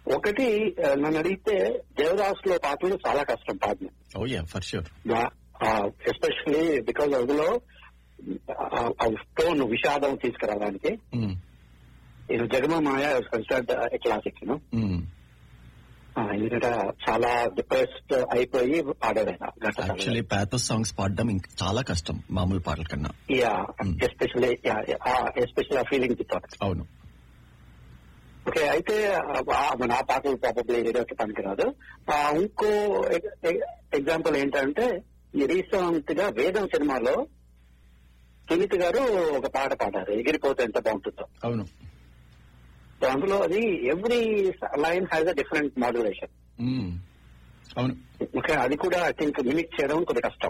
ఒకటి ఆ, నన్ను అడిగితే దేవదాస్ లో పాటలు చాలా కష్టం పాడడం oh yeah for sure especially because అందులో టోన్ విషాదం తీసుకురావడానికి ఇది జగమ మాయ కన్సిడర్డ్ క్లాసిక్ ఎందుకంటే చాలా డిప్రెస్డ్ అయిపోయి పాడాడు ఆయన యాక్చువల్లీ ప్యాథోస్ సాంగ్స్ పాడడం ఇంకా చాలా కష్టం మామూలు పాటల కన్నా యా ఎస్పెషల్లీ ఎస్పెషల్లీ ఆ ఫీలింగ్ థాట్ అవును ఓకే అయితే ఆ- మన ఆ పాటలు ప్రాబబ్లీ ఏదైతే పనికిరాదు ఆ, ఇంకో ఎగ్జాంపుల్ ఏంటంటే ఈ రీసెంట్ గా వేదం సినిమాలో సునీత్ గారు ఒక పాట పాడారు ఎగిరిపోతే ఎంత బాగుంటుందో అవును సో అందులో అది every line has a different modulation hmm. అవును ఓకే అది కూడా ఐ థింక్ మిమిక్ చేయడం కొద్ది కష్టం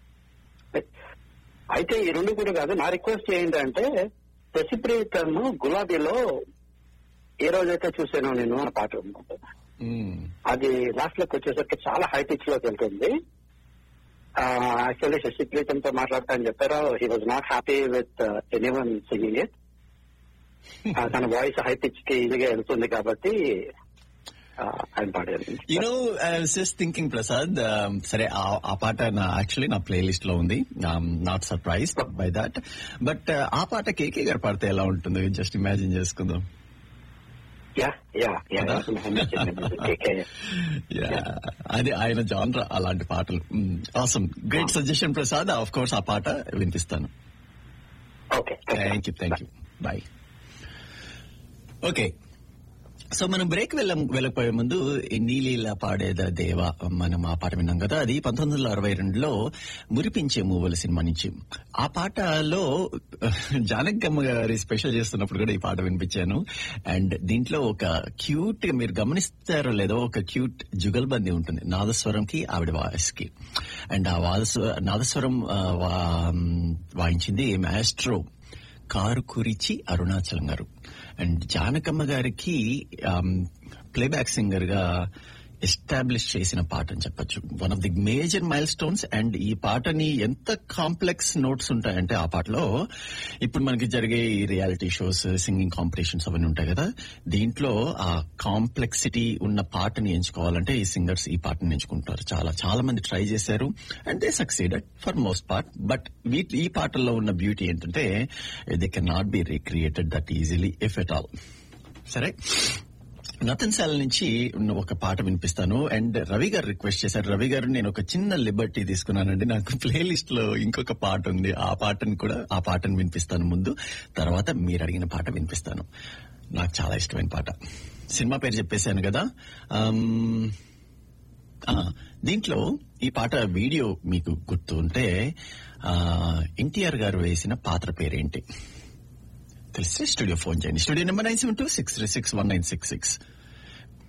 అయితే ఈ రెండు కూడా కాదు నా రిక్వెస్ట్ ఏంటంటే శశిప్రీతం గులాబీలో ఏ రోజైతే చూసానో నేను ఆ పాట ఉంది. మ్మ్. అది లాస్ట్ లోకి వచ్చేసరికి చాలా హై పిచ్ లోకి వెళ్తుంది యాక్చువల్లీ శశిప్రీతంతో మాట్లాడతా అని చెప్పారు he was not happy with anyone singing it తన వాయిస్ హై పిచ్ కి ఇదిగా వెళ్తుంది కాబట్టి ఆ, ఆయన పాడారు you know just thinking Prasad um, సరే ఆ- ఆ పాట నా యాక్చువల్లీ నా ప్లే లిస్ట్ లో ఉంది not surprise by that but ఆ పాట కేకే గారు పాడితే ఎలా ఉంటుంది జస్ట్ ఇమాజిన్ చేసుకుందాం యా యా యా కదా? Yeah. అది ఆయన జాన్రా అలాంటి పాటలు awesome great suggestion Prasad of course ఆ పాట వినిపిస్తాను okay thank you thank you bye okay so మనం బ్రేక్ వెళ్ళ వెళ్ళకపోయే ముందు ఈ నీలీలా పాడేద దేవ మనం ఆ పాట విన్నాం కదా అది పంతొమ్మిది వందల అరవై రెండులో మురిపించే మూవల సినిమా నుంచి ఆ పాటలో జానకమ్మ గారి స్పెషల్ చేస్తున్నప్పుడు కూడా ఈ పాట వినిపించాను అండ్ దీంట్లో ఒక క్యూట్ మీరు గమనిస్తారో లేదో ఒక క్యూట్ జుగల్బందీ ఉంటుంది నాదస్వరంకి ఆవిడ వాయిస్ కి అండ్ ఆ వాదస్వ నాదస్వరం ఆ, వా- వాయించింది మాస్ట్రో కారు కురిచి అరుణాచలం గారు అండ్ జానకమ్మ గారికి ప్లేబ్యాక్ సింగర్ గా ఎస్టాబ్లిష్ చేసిన పాట అని చెప్పొచ్చు one of the major milestones and ఈ పాటని ఎంత కాంప్లెక్స్ నోట్స్ ఉంటాయంటే ఆ పాటలో ఇప్పుడు మనకి జరిగే ఈ రియాలిటీ షోస్ సింగింగ్ కాంపిటీషన్స్ అవన్నీ ఉంటాయి కదా దీంట్లో ఆ కాంప్లెక్సిటీ ఉన్న పాటని ఎంచుకోవాలంటే ఈ సింగర్స్ ఈ పాటని ఎంచుకుంటారు చాలా చాలా మంది ట్రై చేశారు and they succeeded for most part but వీటి ఈ పాటల్లో ఉన్న బ్యూటీ ఏంటంటే they can not be recreated that easily if at all సరే నతన్ సాల్ నుంచి ఉన్న ఒక పాట వినిపిస్తాను అండ్ రవి గారు రిక్వెస్ట్ చేశారు రవి గారు నేను ఒక చిన్న లిబర్టీ తీసుకున్నానండి నాకు ప్లేలిస్ట్ లో ఇంకొక పాట ఉంది ఆ పాటను కూడా ఆ పాటను వినిపిస్తాను ముందు తర్వాత మీరు అడిగిన పాట వినిపిస్తాను నాకు చాలా ఇష్టమైన పాట సినిమా పేరు చెప్పేశాను కదా అమ్, ఆ, దీంట్లో ఈ పాట వీడియో మీకు గుర్తు ఉంటే ఎన్టీఆర్ గారు వేసిన పాత్ర పేరేంటి తెలిస్తే స్టూడియో ఫోన్ చేయండి studio number nine seven two six three six one nine six six